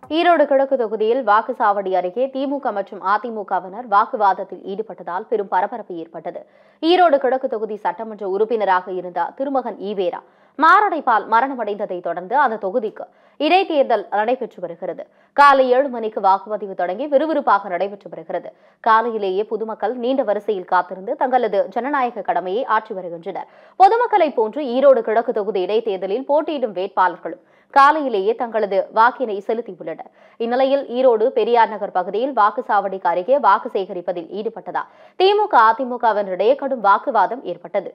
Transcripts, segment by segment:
ஈரோடு கிழக்கு தொகுதியில் வாக்குச்சாவடி அருகே திமுக மற்றும் அதிமுகவினர் வாக்குவாதத்தில் ஈடுபட்டதால் பெரும் பரபரப்பு ஏற்பட்டது ஈரோடு கிழக்கு தொகுதி சட்டமன்ற உறுப்பினராக இருந்த திருமகன் ஈவேரா மாரடைப்பால் மரணமடைந்ததை தொடர்ந்து அந்த தொகுதிக்கு இடைத்தேர்தல் நடைபெற்று வருகிறது காலை ஏழு மணிக்கு வாக்குப்பதிவு தொடங்கி விறுவிறுப்பாக நடைபெற்று வருகிறது காலையிலேயே பொதுமக்கள் நீண்ட வரிசையில் காத்திருந்து தங்களது ஜனநாயக கடமையை ஆற்றி வருகின்றனர் பொதுமக்களை போன்று ஈரோடு கிழக்கு தொகுதி இடைத்தேர்தலில் போட்டியிடும் வேட்பாளர்களும் காலையிலேயே தங்களது வாக்கினை செலுத்தியுள்ளனர் இந்நிலையில் ஈரோடு பெரியார் நகர் பகுதியில் வாக்குச்சாவடிக்கு அருகே வாக்கு சேகரிப்பதில் ஈடுபட்டதால் திமுக அதிமுகவினரிடையே கடும் வாக்குவாதம் ஏற்பட்டது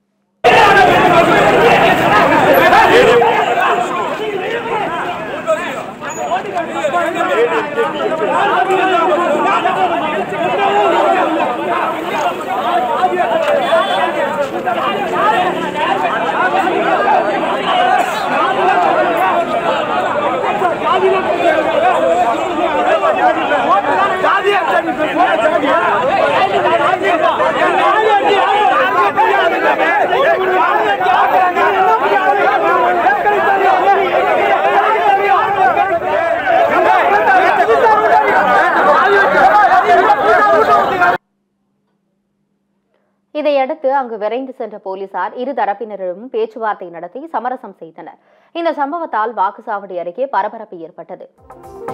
இதையடுத்து அங்கு விரைந்து சென்ற போலீசார் இரு தரப்பினரிடம் பேச்சுவார்த்தை நடத்தி சமரசம் செய்தனர் இந்த சம்பவத்தால் வாக்குச்சாவடி அருகே பரபரப்பு ஏற்பட்டது